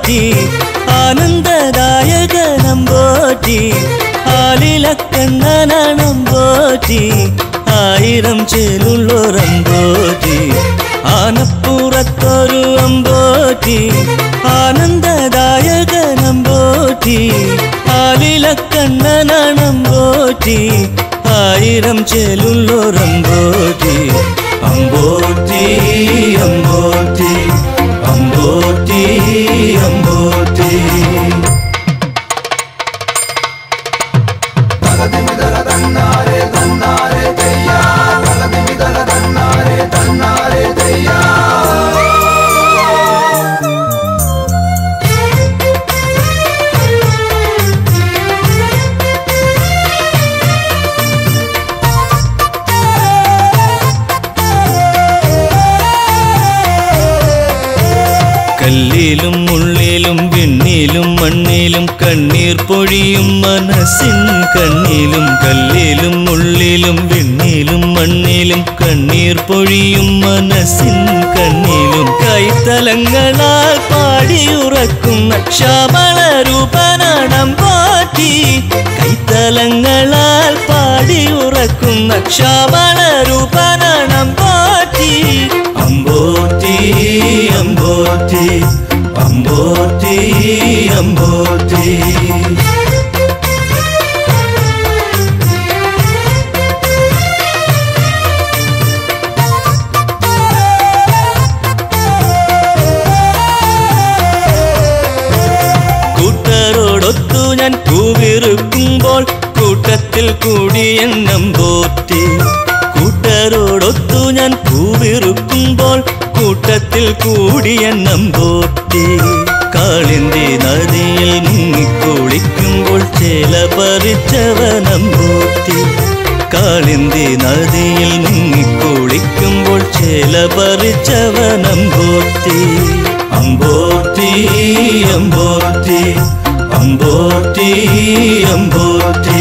പോറ്റി ആനന്ദദായകനം പോറ്റി ആലിലക്കണ്ണനം പോറ്റി ആയിരം ചേലുള്ളൊരം പോറ്റി ആനപ്പുറത്തൊരു അമ്പോറ്റി ആനന്ദദായകനം പോറ്റി ആലിലക്കണ്ണനം പോറ്റി ആയിരം ചേലുള്ളൊരം പോറ്റി അമ്പോറ്റി അമ്പോറ്റി അമ്പോറ്റി അമ്പോറ്റി കല്ലിലും മുള്ളിലും വിണ്ണിലും മണ്ണിലും കണ്ണീർ പൊഴിയും മനസ്സിൻ കണ്ണിലും കല്ലിലും മുള്ളിലും വിണ്ണിലും മണ്ണിലും കണ്ണീർ പൊഴിയും മനസ്സിൻ കണ്ണിലും കൈത്തലങ്ങളാൽ പാടിയുറക്കുന്ന ശ്യാമള രൂപനാടം പോറ്റി കൈത്തലങ്ങളാൽ പാടിയുറക്കുന്ന ശ്യാമള രൂപനാടം പോറ്റി അമ്പോറ്റി അമ്പോറ്റി അമ്പോറ്റി അമ്പോറ്റി കൂട്ടരോടൊത്തു ഞാൻ കൂവിറുക്കുമ്പോൾ കൂട്ടത്തിൽ കൂടി എണ്ണം പോറ്റി കൂട്ടരോടൊത്തു ഞാൻ കൂവിറുക്കുമ്പോൾ കൂട്ടത്തിൽ കൂടി എണ്ണം പോറ്റി കാളിന്തി നദിയിൽ മുങ്ങിക്കുളിക്കുമ്പോൾ ചേല പറിച്ചവനം പോറ്റി കാളിന്തി നദിയിൽ മുങ്ങിക്കുളിക്കുമ്പോൾ ചേല പറിച്ചവനം പോറ്റി അമ്പോറ്റി അമ്പോറ്റി അമ്പോറ്റി അമ്പോറ്റി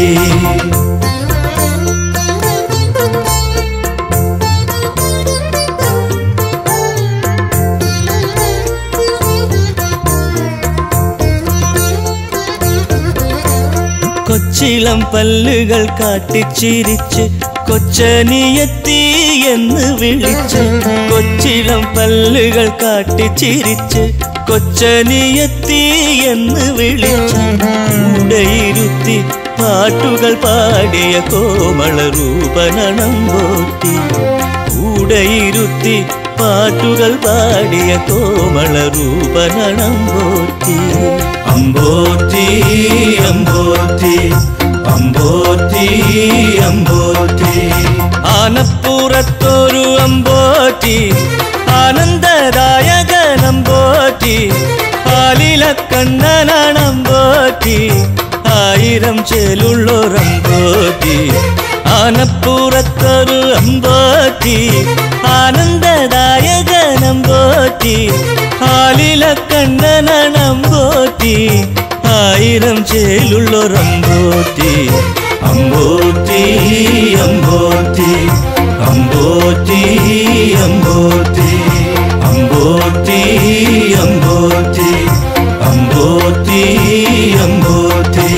കൊച്ചിളം പല്ലുകൾ കാട്ടിച്ചിരിച്ച് കൊച്ചനിയെത്തി എന്ന് വിളിച്ച് കൊച്ചിളം പല്ലുകൾ കാട്ടിച്ചിരിച്ച് കൊച്ചനിയെത്തി എന്ന് വിളിച്ച് കൂടെയിരുത്തി പാട്ടുകൾ പാടിയ കോമള രൂപനണം പോറ്റി കൂടെയിരുത്തി പാട്ടുകൾ പാടിയ കോമള രൂപനണം പോറ്റി അമ്പോറ്റി അമ്പോറ്റി അമ്പോറ്റി അമ്പോറ്റി ആനപ്പുറത്തൊരു അമ്പോറ്റി ആനന്ദദായകനം പോറ്റി ആലിലക്കണ്ണനം പോറ്റി ആയിരം ചേലുള്ളൊരം പോറ്റി ആനപ്പുറത്തൊരു അമ്പോറ്റി ആനന്ദദായകനം പോറ്റി ആലിലക്കണ്ണനം പോറ്റി ആയിരം ചേലുള്ളൊരം പോറ്റി അമ്പോറ്റി അമ്പോറ്റി അമ്പോറ്റി അമ്പോറ്റി അമ്പോറ്റി അമ്പോറ്റി അമ്പോറ്റി അമ്പോറ്റി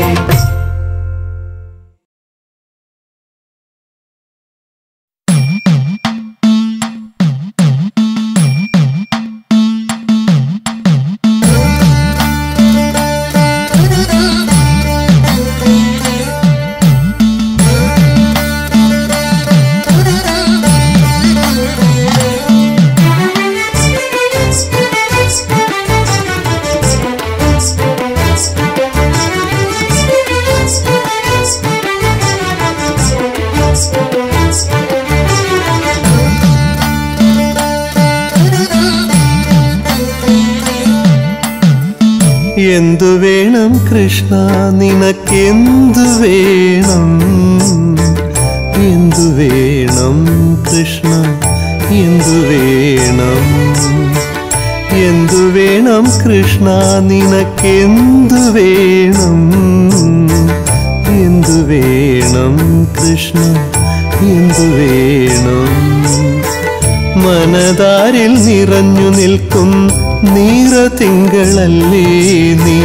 എന്തു വേണം കൃഷ്ണ നിനക്കെന്തു വേണം എന്തു വേണം കൃഷ്ണ എന്തു വേണം എന്തു വേണം കൃഷ്ണ നിനക്കെന്തു വേണം എന്തു വേണം കൃഷ്ണ എന്തു വേണം മനതാരിൽ നിറഞ്ഞു നിൽക്കും നീറതിങ്കളല്ലേ നീ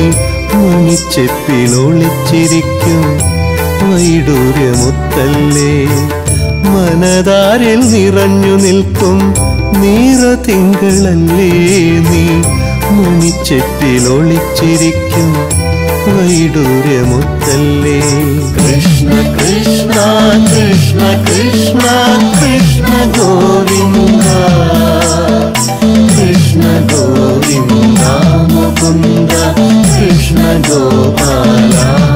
മണിച്ചെപ്പിലൊളിച്ചിരിക്കും വൈഡൂര്യമുത്തല്ലേ മനതാരിൽ നിറഞ്ഞു നിൽക്കും നീറതിങ്കളല്ലേ നീ മണിച്ചെപ്പിലൊളിച്ചിരിക്കും വൈഡൂര്യമുത്തല്ലേ കൃഷ്ണ കൃഷ്ണ കൃഷ്ണ കൃഷ്ണ കൃഷ്ണ ഗോവിന്ദ കൃഷ്ണ ഗോവിന്ദ മുകുന്ദ കൃഷ്ണ ഗോപാല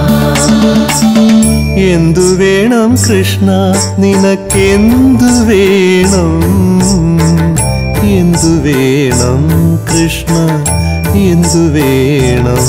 എന്തു വേണം കൃഷ്ണ നിനക്കെന്തു വേണം എന്തു വേണം കൃഷ്ണ എന്തു വേണം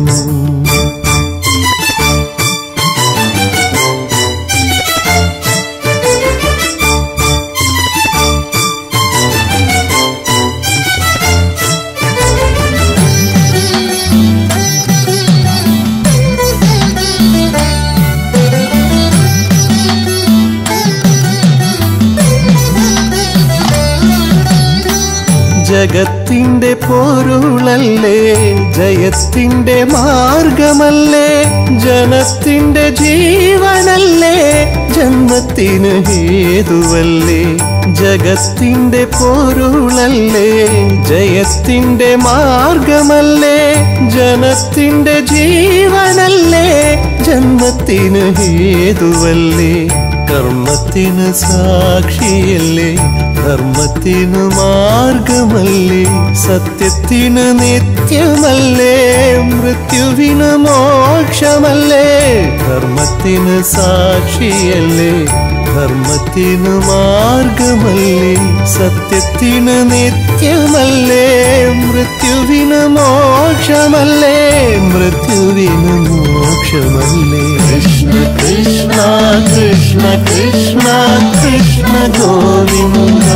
ജഗത്തിന്റെ പൊരുളല്ലേ ജയത്തിന്റെ മാർഗമല്ലേ ജനത്തിന്റെ ജീവനല്ലേ ജന്മത്തിന് ഹേതുവല്ലേ ജഗത്തിന്റെ പൊരുളല്ലേ ജയത്തിന്റെ മാർഗമല്ലേ ജനത്തിന്റെ ജീവനല്ലേ ജന്മത്തിന് ഹേതുവല്ലേ കർമ്മത്തിന് സാക്ഷിയല്ലേ ധർമ്മത്തിനു മാർഗമല്ലേ സത്യത്തിന് നിത്യമല്ലേ മൃത്യുവിന് മോക്ഷമല്ലേ ധർമ്മത്തിന് സാക്ഷിയല്ലേ ധർമ്മത്തിനു മാർഗമല്ലേ സത്യത്തിന് നിത്യമല്ലേ മൃത്യുവിന് മോക്ഷമല്ലേ മൃത്യുവിന് മോക്ഷമല്ലേ കൃഷ്ണ കൃഷ്ണ കൃഷ്ണ കൃഷ്ണ കൃഷ്ണ ഗോവിന്ദ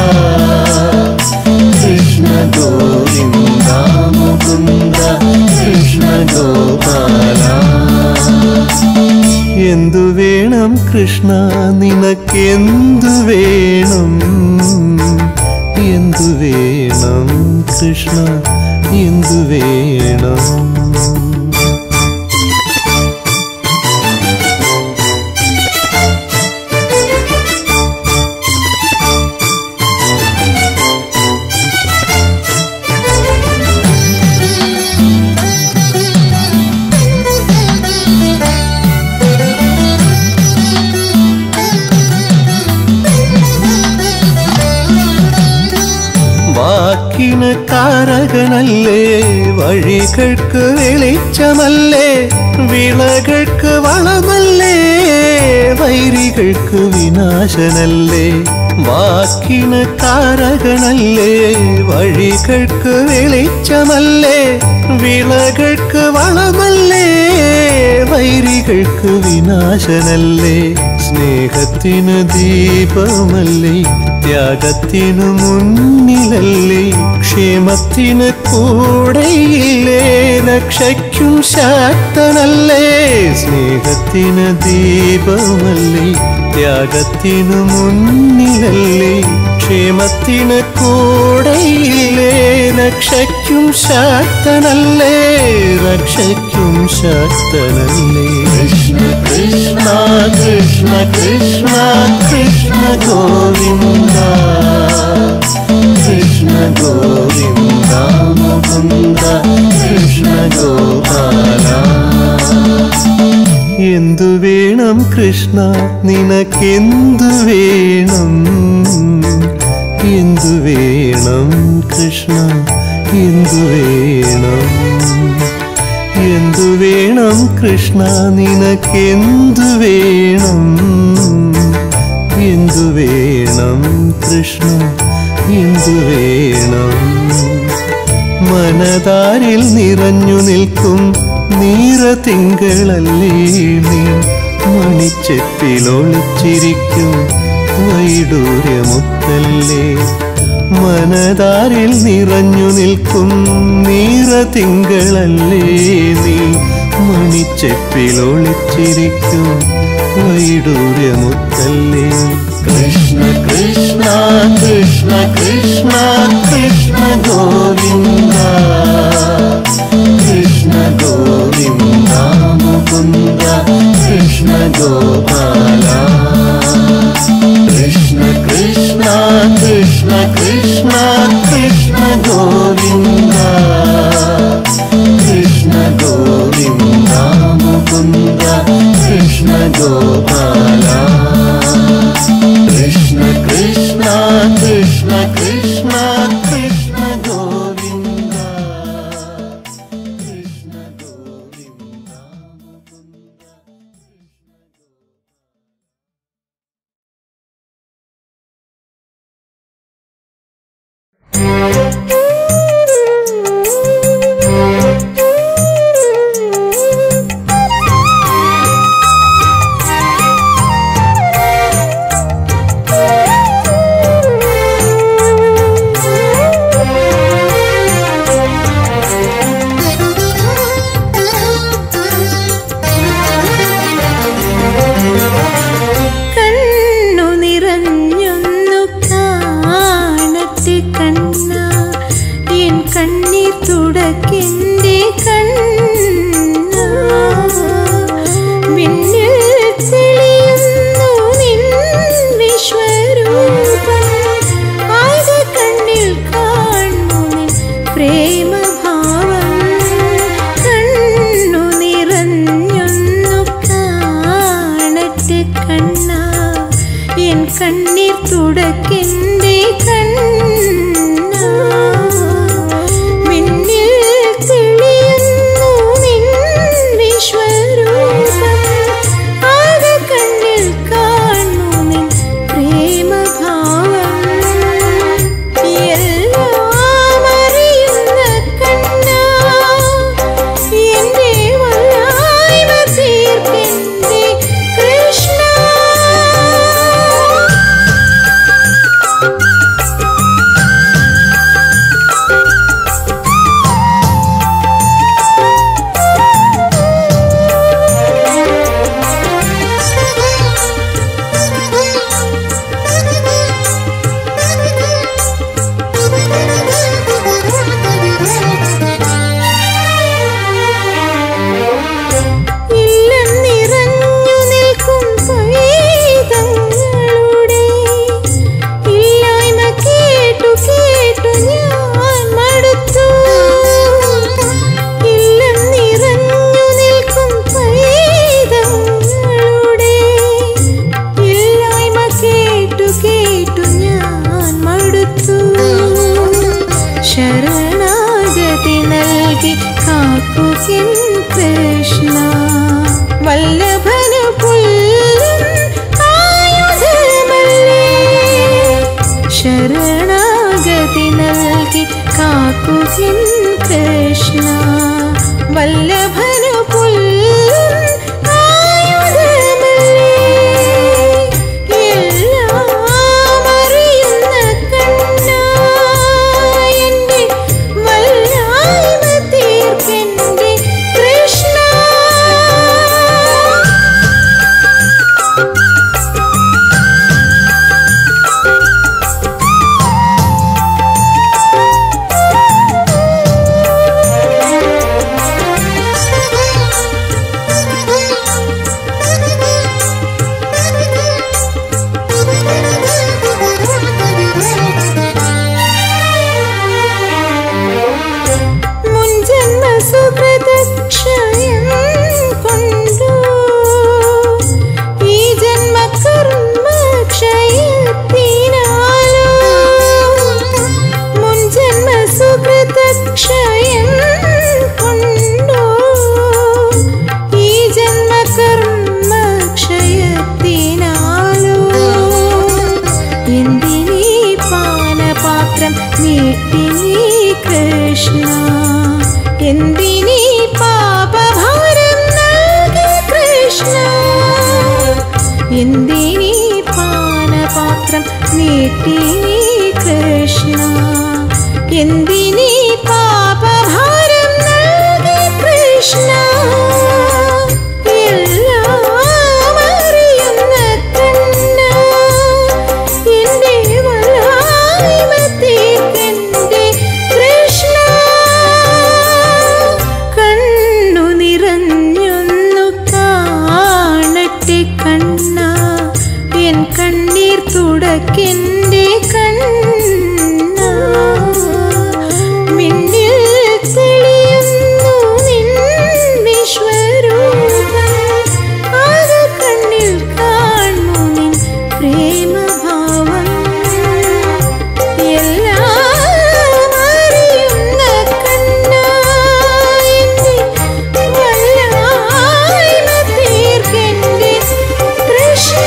കൃഷ്ണ ഗോവിന്ദ മുകുന്ദ കൃഷ്ണ ഗോപാല എന്തു വേണം കൃഷ്ണ നിനക്കെന്തു വേണം എന്തു വേണം കൃഷ്ണ എന്തു വേണം വാക്കിന് കാരകനല്ലേ വഴികൾക്ക് വെളിച്ചമല്ലേ വിളകൾക്ക് വളമല്ലേ വൈരികൾക്ക് വിനാശനല്ലേ വാക്കിന് കാരകനല്ലേ വഴികൾക്ക് വെളിച്ചമല്ലേ വിളകൾക്ക് വളമല്ലേ വൈരികൾക്ക് വിനാശനല്ലേ സ്നേഹത്തിന് ദീപമല്ലേ ത്യാഗത്തിനു മുന്നിലല്ലേ ക്ഷേമത്തിന് കൂടെയില്ലേ രക്ഷയ്ക്കും ശക്തനല്ലേ സ്നേഹത്തിന് ദീപമല്ലേ ത്യാഗത്തിനു മുന്നിലല്ലേ ക്ഷേമത്തിന് കൂടെയില്ലേ രക്ഷയ്ക്കും ശക്തനല്ലേ രക്ഷയ്ക്കും ശക്തനല്ലേ കൃഷ്ണ കൃഷ്ണ കൃഷ്ണ കൃഷ്ണ കൃഷ്ണ ഗോവിന്ദ കൃഷ്ണ ഗോവിന്ദ മുകുന്ദ കൃഷ്ണ ഗോപാല എന്തു വേണം കൃഷ്ണ നിനക്കെന്തു വേണം എന്തു വേണം കൃഷ്ണ എന്തു വേണം എന്തു വേണം കൃഷ്ണ നിനക്കെന്തു വേണം എന്തു വേണം കൃഷ്ണ എന്തു വേണം മനതാരിൽ നിറഞ്ഞു നിൽക്കും നീറതിങ്കളല്ലേ നീ മണിച്ചെപ്പിലൊളിച്ചിരിക്കും വൈഡൂര്യമുത്തല്ലേ മനതാരിൽ നിറഞ്ഞു നിൽക്കും നീറതിങ്കളല്ലേ നീ മണിച്ചെപ്പിലൊളിച്ചിരിക്കും വൈഡൂര്യമുത്തല്ലേ കൃഷ്ണ കൃഷ്ണ കൃഷ്ണ കൃഷ്ണ കൃഷ്ണ ഗോവിന്ദ കൃഷ്ണ ഗോവിന്ദ മുകുന്ദ കൃഷ്ണ ഗോപാല കൃഷ്ണ കൃഷ്ണ കൃഷ്ണ കൃഷ്ണ കൃഷ്ണ ഗോവിന്ദ കൃഷ്ണ ഗോവിന്ദ മുകുന്ദ കൃഷ്ണ ഗോപാല കൃഷ്ണ കൃഷ്ണ കൃഷ്ണ കൃഷ്ണ കൃഷ്ണ ഗോവിന്ദ കൃഷ്ണ ഗോവിന്ദ മുകുന്ദ കണ്ണു നിറഞ്ഞൊന്നു കാണട്ടെ കണ്ണ എൻ കണ്ണീർ തുടക്കെന്റെ കണ്ണ മിന്നൽ തെളിയുന്നു നിൻ വിശ്വരൂപം ആകെ കണ്ണിൽ കാണു നിൻ പ്രേമഭാവം കണ്ണു നിറഞ്ഞൊന്നു കാണട്ടെ കണ്ണ എൻ കണ്ണീർ തുടക്കെന്റെ കണ്ണ മിന്നിൽ തെളിയുന്നു നിൻ വിശ്വരൂപം ആകെ കണ്ണിൽ കാണു നിൻ പ്രേമഭാവം എല്ലാം അറിയുന്ന കണ്ണാ എന്റെ വല്ലായ്മ തീർക്കെന്റെ കൃഷ്ണ ഇല്ലം നിറഞ്ഞു നിൽക്കും പൈതങ്ങളുടെ ഇല്ലായ്മ കേട്ടു കേട്ടു ഞാൻ മടുത്തു ഇല്ലം നിറഞ്ഞു നിൽക്കും പൈതങ്ങളുടെ ഇല്ലായ്മ കേട്ടു കേട്ടു ഞാൻ മടുത്തു ശരണാഗതി നൽകി കാക്കുകൻ കൃഷ്ണ വല്ലഭനു പുല്ലും ആയുധമല്ലേ ശരണാഗതി നൽകി കാക്കുകൻ കൃഷ്ണ വല്ലഭനു പുല്ലും ആയുധമല്ലേ എല്ലാം അറിയുന്ന കണ്ണാ എന്റെ വല്ലായ്മ തീർക്കെന്റെ കൃഷ്ണ മുൻജന്മ സുഹൃതക്ഷയം കൊണ്ടു ഈ ജന്മ കർമ്മക്ഷയത്തിനാലോ മുൻജന്മ സുഹൃതക്ഷയം കൊണ്ടു ഈ ജന്മ കർമ്മക്ഷയത്തിനാലോ എന്തിനീ പാനപാത്രം നീട്ടി നീ കൃഷ്ണ എന്തിനീ പാപഭാരം നൽകി കൃഷ്ണ എന്തിനീ പാനപാത്രം നീട്ടി നീ കൃഷ്ണ എന്തിനീ പാപഭാരം നൽകി കൃഷ്ണ എല്ലാം അറിയുന്ന കണ്ണ തീർക്കെന്റെ കണ്ണ മിന്നിൽ തെളിയുന്നു നിൻ വിശ്വരൂപം അത് കണ്ണിൽ കാണു നിൻ പ്രേമഭാവം എല്ലാം അറിയുന്ന കണ്ണാ എന്റെ വല്ലായ്മ തീർക്കെന്റെ കൃഷ്ണ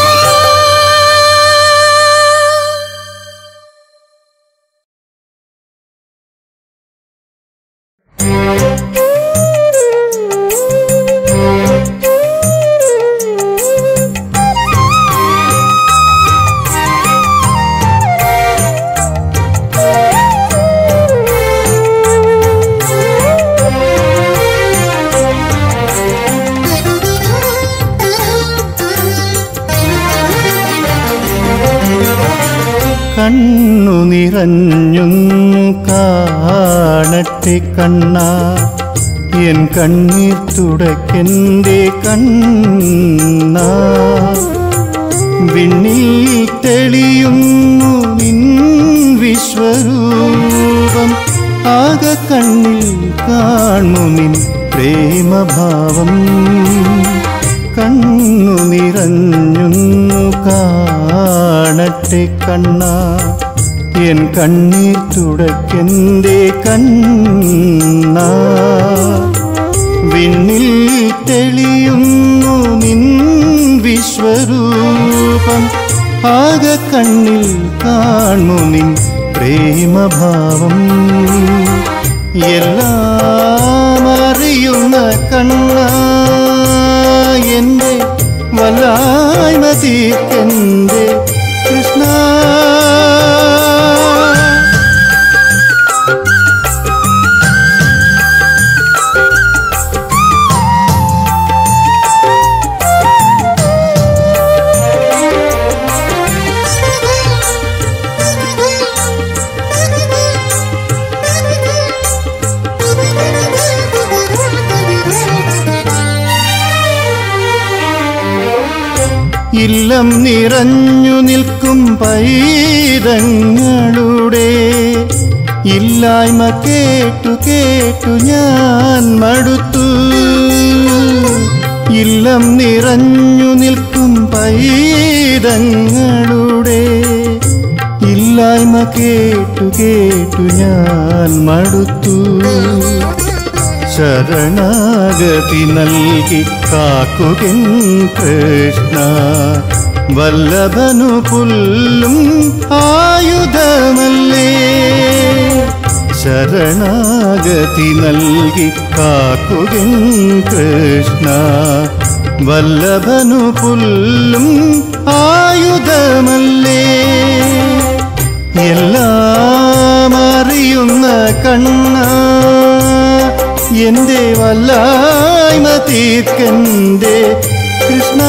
കണ്ണു നിറഞ്ഞൊന്നു കാണട്ടെ കണ്ണ എൻ കണ്ണീർ തുടക്കെന്റെ കണ്ണ വിണ്ണിൽ തെളിയുന്നു നിൻ വിശ്വരൂപം ആക കണ്ണിൽ കാണു നിൻ പ്രേമഭാവം കണ്ണു നിറഞ്ഞൊന്നു കാണട്ടെ കണ്ണ എൻ കണ്ണീർ തുടക്കെന്റെ കണ്ണ വിണ്ണിൽ തെളിയുന്നു നിൻ വിശ്വരൂപം ആക കണ്ണിൽ കാണു നിൻ പ്രേമഭാവം എല്ലാം അറിയുന്ന കണ്ണ എന്റെ വല്ലായ്മ തീർക്കെന്റെ കൃഷ്ണ ഇല്ലം നിറഞ്ഞു നിൽക്കും പൈതങ്ങളുടെ ഇല്ലായ്മ കേട്ടു കേട്ടു ഞാൻ മടുത്തു ഇല്ലം നിറഞ്ഞു നിൽക്കും പൈതങ്ങളുടെ ഇല്ലായ്മ കേട്ടു കേട്ടു ഞാൻ മടുത്തു ശരണാഗതി നൽകി കാക്കുകൻ കൃഷ്ണ വല്ലഭനു പുല്ലും ആയുധമല്ലേ ശരണാഗതി നൽകി കാക്കുകൻ കൃഷ്ണ വല്ലഭനു പുല്ലും ആയുധമല്ലേ എല്ലാം അറിയുന്ന കണ്ണ എന്റെ വല്ലായ്മ തീർക്കന്റെ കൃഷ്ണ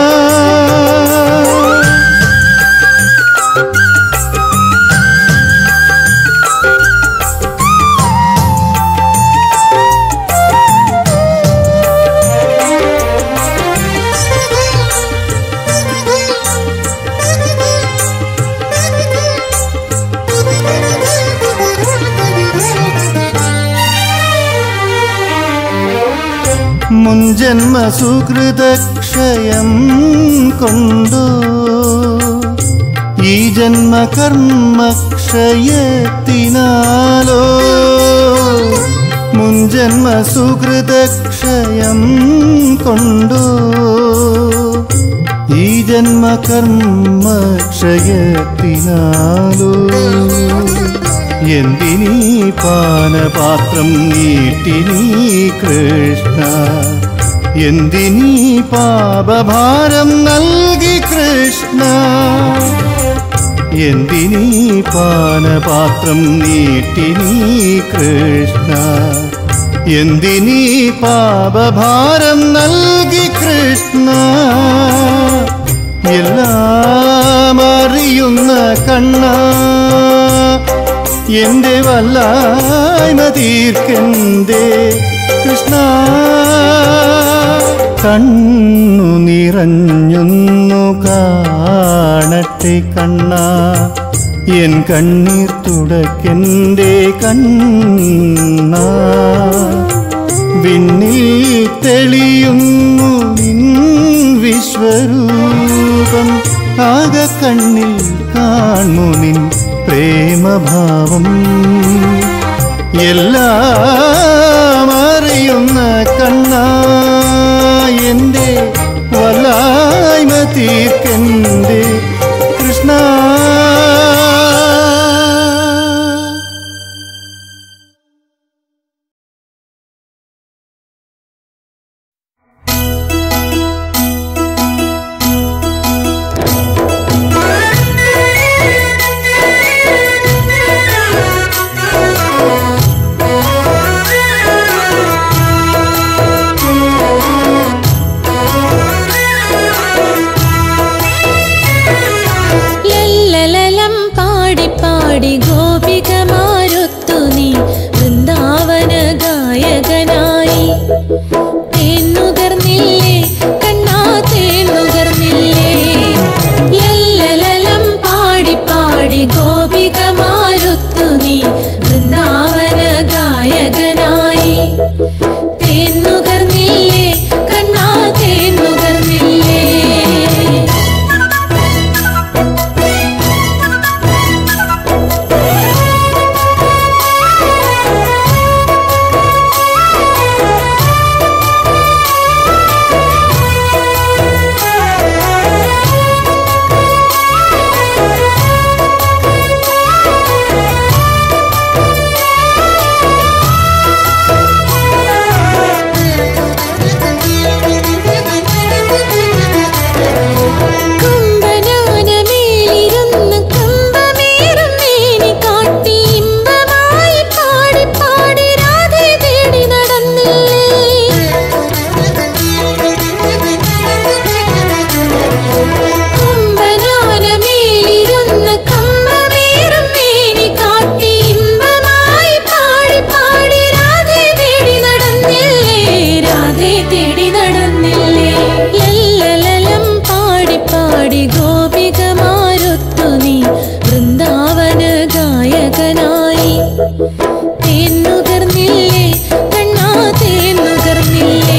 മുൻജന്മ സുഹൃതക്ഷയം കൊണ്ടോ ഈ ജന്മ കർമ്മക്ഷയത്തിനാലോ മുൻജന്മ സുഹൃതക്ഷയം കൊണ്ടോ ഈ ജന്മ കർമ്മക്ഷയത്തിനാലോ എന്തിനീ പാനപാത്രം നീട്ടി നീ കൃഷ്ണ എന്തിനീ പാപഭാരം നൽകി കൃഷ്ണ എന്തിനീ പാനപാത്രം നീട്ടി നീ കൃഷ്ണ എന്തിനീ പാപഭാരം നൽകി കൃഷ്ണ എല്ലാം അറിയുന്ന കണ്ണ എന്റെ വല്ലായ്മ തീർക്കെന്തേ കൃഷ്ണ കണ്ണു നിറഞ്ഞൊന്നു കാണട്ടെ കണ്ണ എൻ കണ്ണീർ തുടക്കെൻ്റെ കണ്ണ വിണ്ണിൽ തെളിയുന്നു നിൻ വിശ്വരൂപം ആകെ കണ്ണിൽ കാണു നിൻ പ്രേമഭാവം എല്ലാം അറിയുന്ന കണ്ണ എൻ്റെ വല്ലായ്മ തീർക്കൻ്റെ കൃഷ്ണ ലല്ലലലം പാടി പാടി ഗോപികമാരൊത്തു നീ വൃന്ദാവന ഗായകനായി തേന്നുകർന്നില്ലേ കണ്ണാ തേന്നുകർന്നില്ലേ ലല്ലലലം പാടി പാടി ഗോപികമാരൊത്തു നീ വൃന്ദാവന ഗായകനായി തേന്നുകർന്നില്ലേ കണ്ണാ തേന്നുകർന്നില്ലേ കുംഭനാനമേലിരുന്ന് കമ്പമേറും മേനി കാട്ടി ഇമ്പമായി പാടി പാടി രാധെ തേടി കുംഭനാനമേലിരുന്ന് കമ്പമേറും മേനി കാട്ടി ഇമ്പമായി പാടി പാടി രാധെ തേടി നടന്നില്ലേ രാധെ തേടി നടന്നില്ലേ ലല്ലലലം പാടി പാടി ഗോപികമാരൊത്തു നീ വൃന്ദാവന ഗായകനായി തേന്നുകർന്നില്ലേ കണ്ണാ തേന്നുകർന്നില്ലേ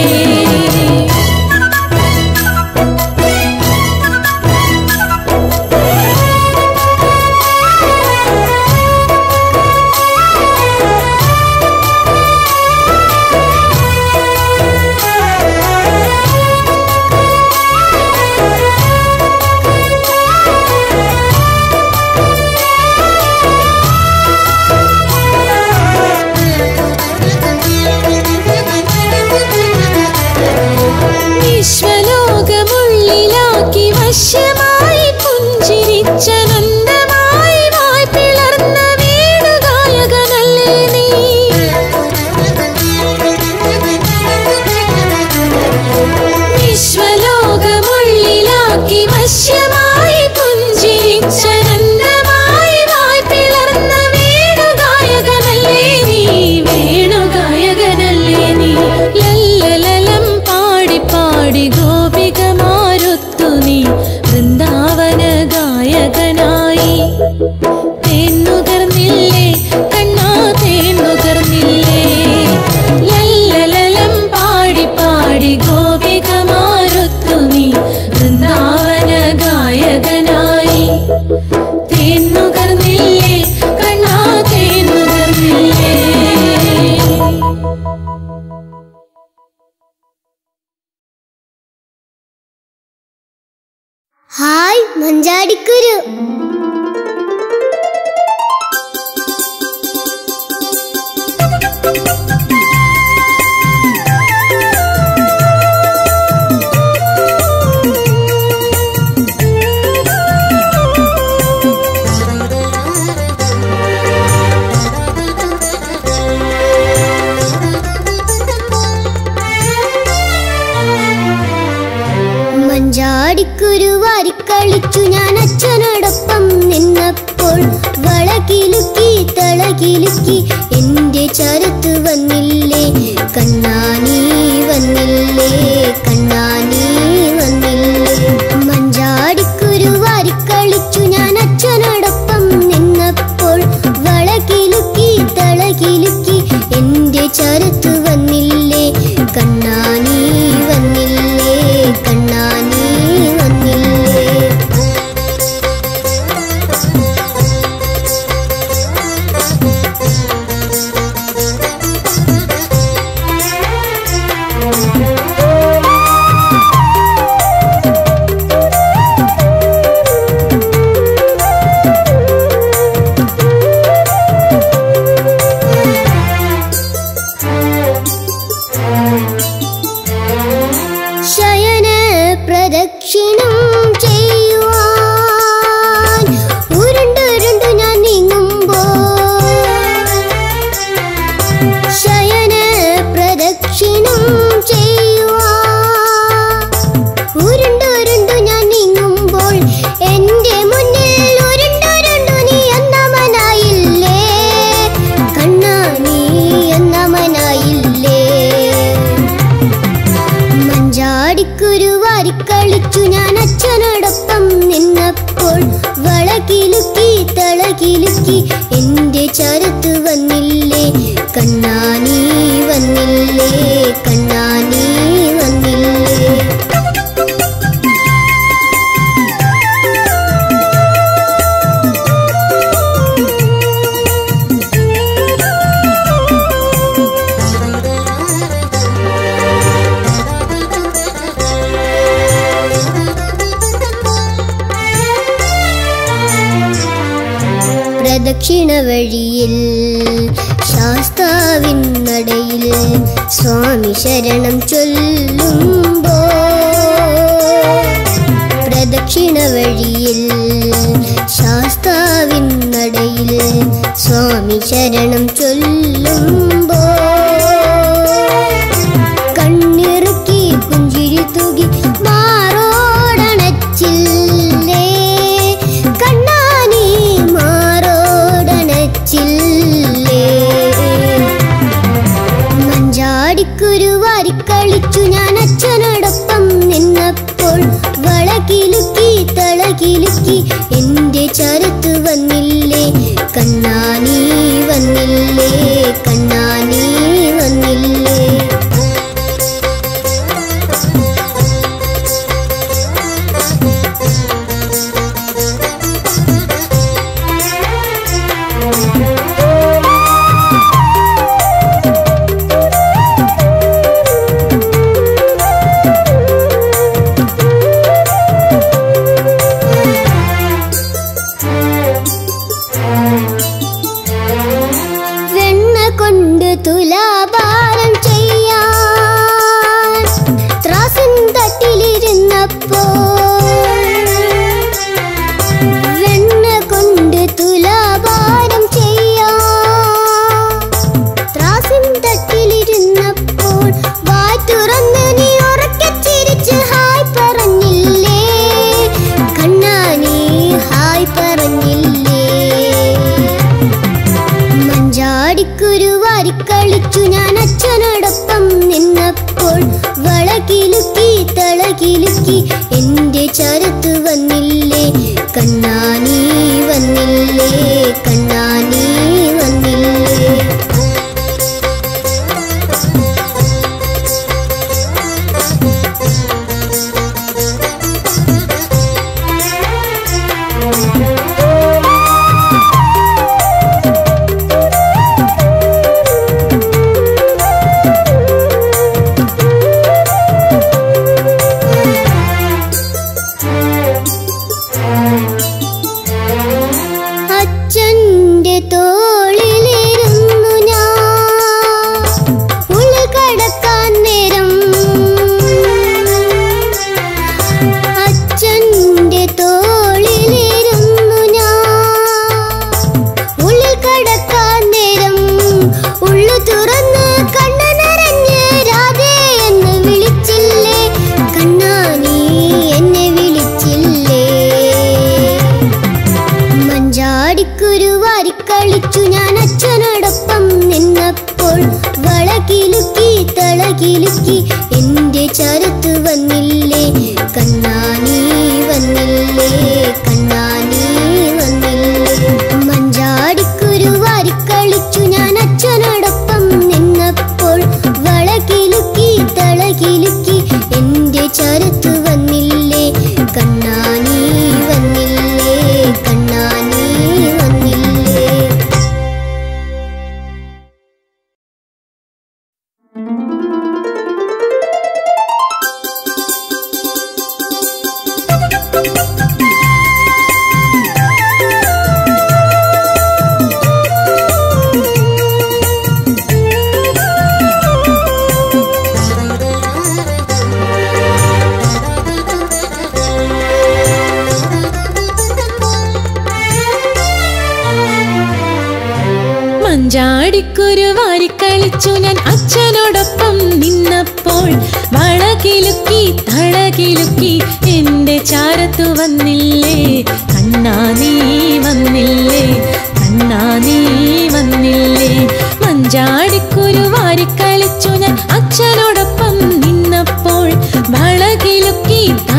വിശ്വലോകമുള്ളിലാക്കി വശ്യമായി പുഞ്ചിരിച്ച നന്ദമായി വായ് പിളർന്ന വേണുഗായകനല്ലേ നീ വിശ്വലോകമുള്ളിലാക്കി വശ്യമായി പുഞ്ചിരിച്ച നന്ദമായി വായ് പിളർന്ന വേണുഗായകനല്ലേ നീ വേണുഗായകനല്ലേ നീ ലല്ലലലം പാടി പാടി ഗോപികമാരൊത്തു നീ വൃന്ദാവന ഗായകനായി തേന്നുകർന്നില്ലേ കണ്ണാ തേന്നുകർന്നില്ലേ ലല്ലലലം പാടി പാടി ഗോപികമാരൊത്തു നീ വൃന്ദാവന ഗായകനായി തേന്നുകർന്നില്ലേ കണ്ണാ തേന്നുകർന്നില്ലേ ഹായ് മഞ്ചാടിക്കുരു മഞ്ചാടിക്കുരു വാരിക്കളിച്ചു ഞാൻ അച്ഛനോടൊപ്പം നിന്നപ്പോൾ വളകിലുക്കി തളകിലുക്കി എന്റെ ചരത്ത് വന്നില്ലേ കണ്ണാനീ വന്നില്ലേ കണ്ണാനീ വന്നില്ലേ മഞ്ചാടി വാരിക്കളിച്ചു ഞാൻ അച്ഛനോടൊപ്പം നിന്നപ്പോൾ വളകിലുക്കി തളകിലുക്കി എന്റെ ചരത്ത് വന്നില്ലേ കണ്ണാനീ വന്നില്ലേ കണ്ണാനീ വന്നില്ലേ പ്രദക്ഷിണ വഴിയിൽ ശാസ്താവിൻ നടയിൽ സ്വാമി ശരണം ചൊല്ലുമ്പോ പ്രദക്ഷിണ വഴിയിൽ ശാസ്താവിൻ നടയിൽ സ്വാമി ശരണം ചൊല്ലുമ്പോ കണ്ണിറുക്കി പുഞ്ചിരി തൂകി മാറോടണച്ചില്ലേ കണ്ണാനി മാറോടണച്ചില്ലേ മഞ്ചാടിക്കുരു വാരിക്കളിച്ചു ഞാൻ അച്ഛനോടൊപ്പം നിന്നപ്പോൾ വളകിലുക്കി തളകിലുക്കി എന്റെ ചരത്ത് വന്നില്ലേ കണ്ണാനീ വന്നില്ലേ കണ്ണാനീ വന്നില്ലേ വെണ്ണ കൊണ്ട് തുലാഭാരം ചെയ്യാൻ ത്രാസിൻ തട്ടിലിരുന്നപ്പോൾ വെണ്ണ കൊണ്ട് തുലാഭാരം ചെയ്യാൻ ത്രാസിൻ തട്ടിലിരുന്നപ്പോൾ വായ് തുറന്ന് നീ ഉറക്കെ ചിരിച്ച് ഹായ് പറഞ്ഞില്ലേ കണ്ണാനി ഹായ് പറഞ്ഞില്ലേ മഞ്ചാടിക്കുരു വാരിക്കളിച്ചു ഞാൻ അച്ഛനോടൊപ്പം നിന്നപ്പോൾ വളകിലുക്കി തളകിലുക്കി എന്റെ ചരത്ത് വന്നില്ലേ കണ്ണാനീ വന്നില്ലേ കണ്ണാനീ വന്നില്ലേ അച്ഛന്റെ തോളിലിരുന്നു ഞാൻ ഉള്ളിൽ കടക്കാൻ നേരം അച്ഛന്റെ തോളിലിരുന്നു ഞാൻ ഉള്ളിൽ കടക്കാൻ നേരം ഉള്ളു തുറന്ന് കണ്ണു നിറഞ്ഞ് രാധേ എന്ന് വിളിച്ചില്ലേ കണ്ണാനി എന്നെ വിളിച്ചില്ലേ മഞ്ചാടിക്കുരു വാരിക്കളിച്ചു ഞാൻ അച്ഛനോടൊപ്പം നിന്നപ്പോൾ വളകിലുക്കി തളകിലുക്കി എന്റെ ചരത്ത് വന്നില്ലേ കണ്ണാനീ വന്നില്ലേ കണ്ണാനീ വന്നില്ലേ മഞ്ചാടിക്കുരു വാരിക്കളിച്ചു ഞാൻ അച്ഛനോടൊപ്പം നിന്നപ്പോൾ വളകിലുക്കി തളകിലുക്കി എന്റെ ചരത്ത് വന്നില്ലേ കണ്ണാനീ വന്നില്ലേ കണ്ണാനീ വന്നില്ലേ മഞ്ചാടിക്കുരു വാരിക്കളിച്ചു ഞാൻ അച്ഛനോടൊപ്പം നിന്നപ്പോൾ വളകിലുക്കി തളകിലുക്കി എന്റെ ചാരത്തു വന്നില്ലേ കണ്ണാ നീ വന്നില്ലേ കണ്ണാ നീ വന്നില്ലേ മഞ്ചാടിക്കുരു വാരിക്കളിച്ചു ഞാൻ അച്ഛനോടൊപ്പം നിന്നപ്പോൾ വളകിലുക്കി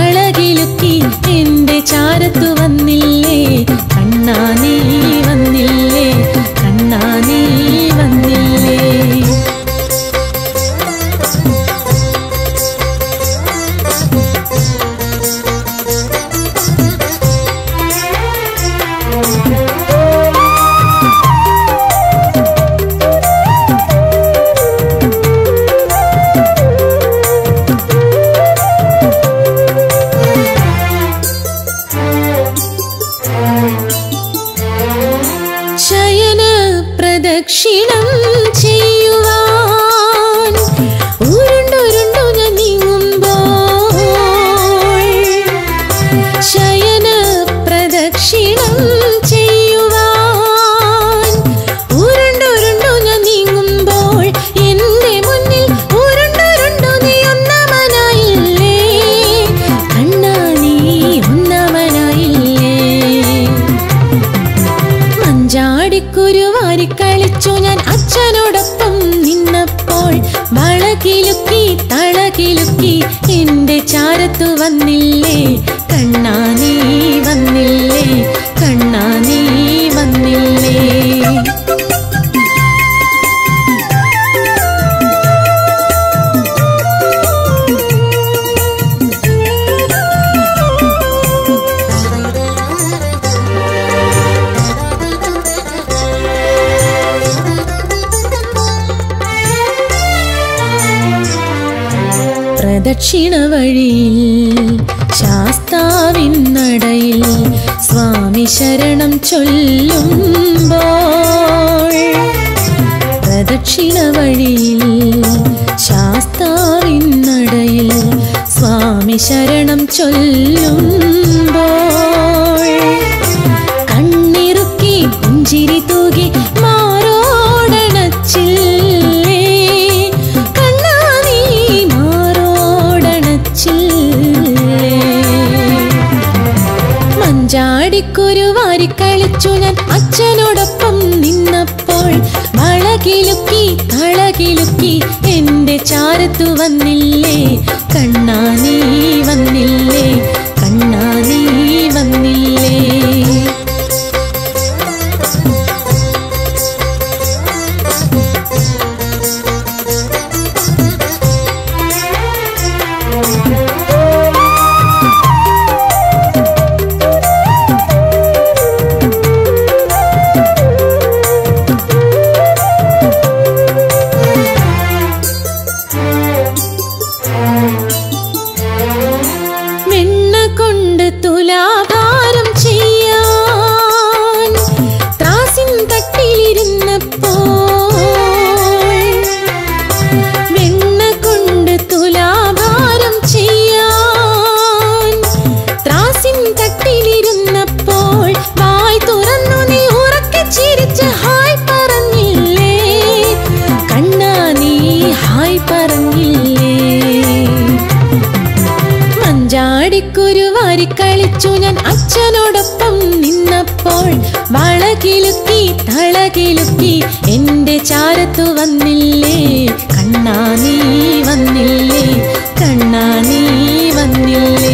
തളകിലുക്കി എന്റെ ചാരത്തു വന്നില്ലേ കണ്ണാ നീ വന്നില്ലേ കണ്ണാ നീ വന്നില്ലേ പ്രദക്ഷിണ വഴിയിൽ ശാസ്താവിൻ നടയിൽ സ്വാമി ശരണം ചൊല്ലുമ്പോൾ പ്രദക്ഷിണ വഴിയിൽ ശാസ്താവിൻ നടയിൽ സ്വാമി ശരണം ചൊല്ലുമ്പോൾ കണ്ണിറുക്കി പുഞ്ചിരി തൂകി മാറോടണച്ചില്ലേ കണ്ണാ നീ മാറോടണച്ചില്ലേ മഞ്ചാടിക്കുരു വാരിക്കളിച്ചു ഞാൻ അച്ഛനോടൊപ്പം നിന്നപ്പോൾ വളകിലുക്കി കളകിലുക്കി എന്റെ ചാരത്തു വന്നില്ലേ കണ്ണാ നീ വന്നില്ലേ കണ്ണാ നീ വന്നില്ലേ വെണ്ണ കൊണ്ട് തുലാഭാരം ചെയ്യാൻ ത്രാസിൻ തട്ടിലിരുന്നപ്പോൾ വെണ്ണ കൊണ്ട് തുലാഭാരം ചെയ്യാൻ ത്രാസിൻ തട്ടിലിരുന്നപ്പോൾ വായ് തുറന്നു നീ ഉറക്കെ ചിരിച്ച് ഹായ് പറഞ്ഞില്ലേ കണ്ണാ നീ ഹായ് പറഞ്ഞില്ലേ മഞ്ചാടിക്കുരു വാരിക്കളിച്ചു ഞാൻ അച്ഛനോടൊപ്പം നിന്നപ്പോൾ വളകിലുക്കി തളകിലുക്കി എന്റെ ചാരത്തു വന്നില്ലേ കണ്ണാ നീ വന്നില്ലേ കണ്ണാ നീ വന്നില്ലേ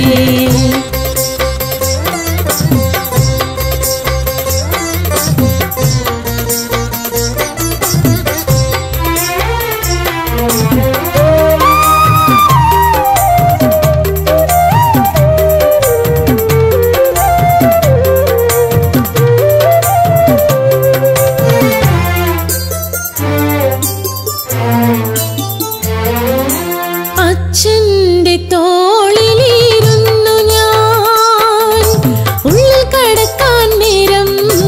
അച്ഛന്റെ തോളിലിരുന്നു ഞാൻ ഉള്ളിൽ കടക്കാൻ നേരം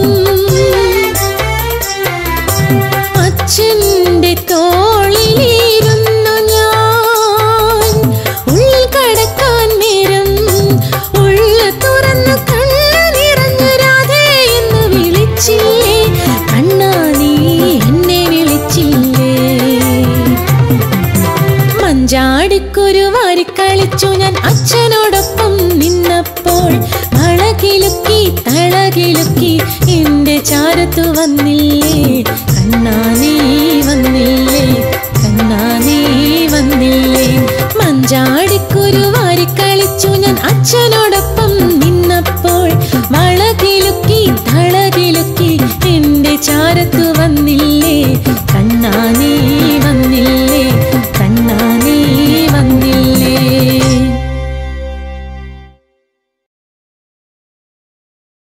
അച്ഛന്റെ തോളിലിരുന്നു ഞാൻ ഉള്ളിൽ കടക്കാൻ നേരം ഉള്ളു തുറന്നു കണ്ണു നിറഞ്ഞു രാധേ എന്ന് വിളിച്ചില്ലേ കണ്ണാ നീ എന്നെ വിളിച്ചില്ലേ മഞ്ചാടിക്കുരു വാരിക്കളിച്ചു ഞാൻ അച്ഛനോടൊപ്പം നിന്നപ്പോൾ വളകിലുക്കി തളകിലുക്കി എന്റെ ചാരത്തു വന്നില്ലേ കണ്ണാ നീ വന്നില്ലേ കണ്ണാ നീ വന്നില്ലേ മഞ്ചാടിക്കുരു വാരിക്കളിച്ചു ഞാൻ അച്ഛനോട്